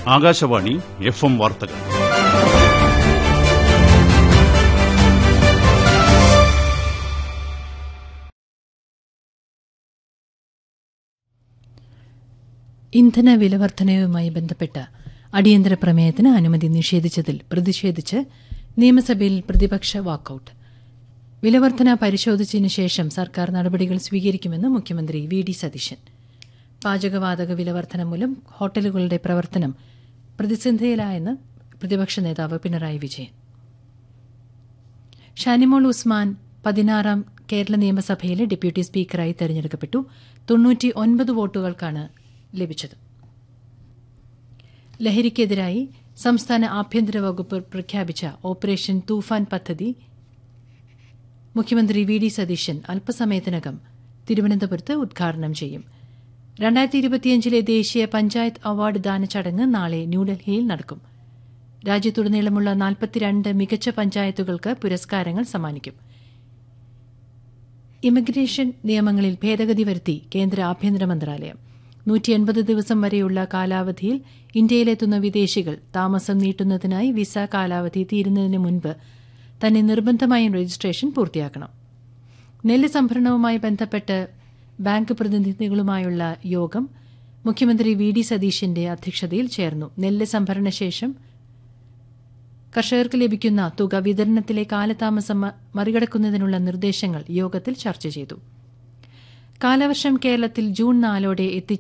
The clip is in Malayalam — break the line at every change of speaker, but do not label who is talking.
ആകാശവാണി എഫ് എം വാർത്തകൾ
ഇന്ധന വിലവർദ്ധനയുമായി ബന്ധപ്പെട്ട അടിയന്തര പ്രമേയത്തിന് അനുമതി നിഷേധിച്ചതിൽ പ്രതിഷേധിച്ച് നിയമസഭയിൽ പ്രതിപക്ഷ വാക്കൌട്ട് വിലവർദ്ധന പരിശോധിച്ചതിനു ശേഷം സർക്കാർ നടപടികൾ സ്വീകരിക്കുമെന്ന് മുഖ്യമന്ത്രി വി ഡി സതീശൻ പാചകവാതക വിലവർദ്ധന മൂലം ഹോട്ടലുകളുടെ പ്രവർത്തനം പ്രതിസന്ധിയിലായെന്ന് പ്രതിപക്ഷ നേതാവ് പിണറായി വിജയൻ ഷാനിമോൾ ഉസ്മാൻ പതിനാറാം കേരള നിയമസഭയിലെ ഡെപ്യൂട്ടി സ്പീക്കറായി തെരഞ്ഞെടുക്കപ്പെട്ടു തൊണ്ണൂറ്റി ഒൻപത് വോട്ടുകൾക്കാണ് ലഭിച്ചത് ലഹരിക്കെതിരായി സംസ്ഥാന ആഭ്യന്തര വകുപ്പ് പ്രഖ്യാപിച്ച ഓപ്പറേഷൻ തൂഫാൻ പദ്ധതി മുഖ്യമന്ത്രി വി ഡി സതീശൻ അല്പസമയത്തിനകം തിരുവനന്തപുരത്ത് ഉദ്ഘാടനം ചെയ്യും രണ്ടായിരത്തി ഇരുപത്തിയഞ്ചിലെ ദേശീയ പഞ്ചായത്ത് അവാർഡ് ദാന ചടങ്ങ് നാളെ ന്യൂഡൽഹിയിൽ നടക്കും രാജ്യത്തുടനീളമുള്ള നാൽപ്പത്തിരണ്ട് മികച്ച പഞ്ചായത്തുകൾക്ക് പുരസ്കാരങ്ങൾ സമ്മാനിക്കും ഇമിഗ്രേഷൻ നിയമങ്ങളിൽ ഭേദഗതി വരുത്തി കേന്ദ്ര ആഭ്യന്തര മന്ത്രാലയം നൂറ്റി എൺപത് ദിവസം വരെയുള്ള കാലാവധിയിൽ ഇന്ത്യയിലെത്തുന്ന വിദേശികൾ താമസം നീട്ടുന്നതിനായി വിസ കാലാവധി തീരുന്നതിന് മുൻപ് തന്നെ നിർബന്ധമായും രജിസ്ട്രേഷൻ പൂർത്തിയാക്കണം നെല്ല് സംഭരണവുമായി ബന്ധപ്പെട്ട് ബാങ്ക് പ്രതിനിധികളുമായുള്ള യോഗം മുഖ്യമന്ത്രി വി ഡി സതീശന്റെ അധ്യക്ഷതയിൽ ചേർന്നു നെല്ല് സംഭരണ ശേഷം കർഷകർക്ക് ലഭിക്കുന്ന തുക വിതരണത്തിലെ കാലതാമസം മറികടക്കുന്നതിനുള്ള നിർദ്ദേശങ്ങൾ യോഗത്തിൽ ചർച്ച ചെയ്തു കാലവർഷം കേരളത്തിൽ ജൂൺ നാലോടെ എത്തി